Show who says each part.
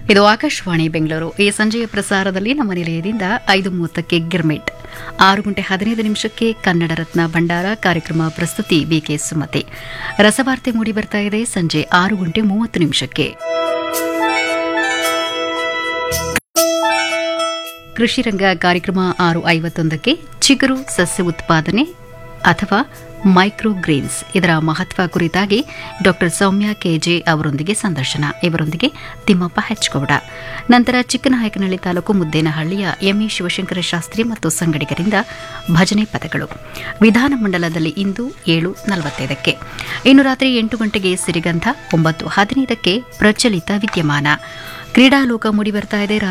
Speaker 1: ಇದು ಆಕಾಶವಾಣಿ ಬೆಂಗಳೂರು ಈ ಸಂಜೆಯ ಪ್ರಸಾರದಲ್ಲಿ ನಮ್ಮ ನಿಲಯದಿಂದ ಐದು ಮೂವತ್ತಕ್ಕೆ ಗಿರ್ಮಿಟ್ ಆರು ಗಂಟೆ ಹದಿನೈದು ನಿಮಿಷಕ್ಕೆ ಕನ್ನಡ ರತ್ನ ಭಂಡಾರ ಕಾರ್ಯಕ್ರಮ ಪ್ರಸ್ತುತಿ ಬಿಕೆ ಸುಮತಿ ರಸವಾರ್ತೆ ಮೂಡಿ ಬರ್ತಾ ಇದೆ ಸಂಜೆ ಆರು ಗಂಟೆ ಮೂವತ್ತು ನಿಮಿಷಕ್ಕೆ ಕೃಷಿ ರಂಗ ಕಾರ್ಯಕ್ರಮ ಆರು ಐವತ್ತೊಂದಕ್ಕೆ ಚಿಗುರು ಸಸ್ಯ ಉತ್ಪಾದನೆ ಅಥವಾ ಮೈಕ್ರೋ ಗ್ರೀನ್ಸ್ ಇದರ ಮಹತ್ವ ಕುರಿತಾಗಿ ಡಾಕ್ಟರ್ ಸೌಮ್ಯ ಕೆಜೆ ಅವರೊಂದಿಗೆ ಸಂದರ್ಶನ ಇವರೊಂದಿಗೆ ತಿಮ್ಮಪ್ಪ ಹೆಚ್ಗೌಡ ನಂತರ ಚಿಕ್ಕನಾಯಕನಹಳ್ಳಿ ತಾಲೂಕು ಮುದ್ದೇನಹಳ್ಳಿಯ ಎಂಇ ಶಿವಶಂಕರ ಶಾಸ್ತ್ರಿ ಮತ್ತು ಸಂಗಡಿಗರಿಂದ ಭಜನೆ ಪದಗಳು ವಿಧಾನಮಂಡಲದಲ್ಲಿ ಇಂದು ಏಳು ನಲವತ್ತೈದಕ್ಕೆ ಇನ್ನು ರಾತ್ರಿ ಎಂಟು ಗಂಟೆಗೆ ಸಿರಿಗಂಧ ಒಂಬತ್ತು ಹದಿನೈದಕ್ಕೆ ಪ್ರಚಲಿತ ವಿದ್ಯಮಾನ ಕ್ರೀಡಾಲೋಕ ಮೂಡಿ ಬರ್ತಾ ಇದೆ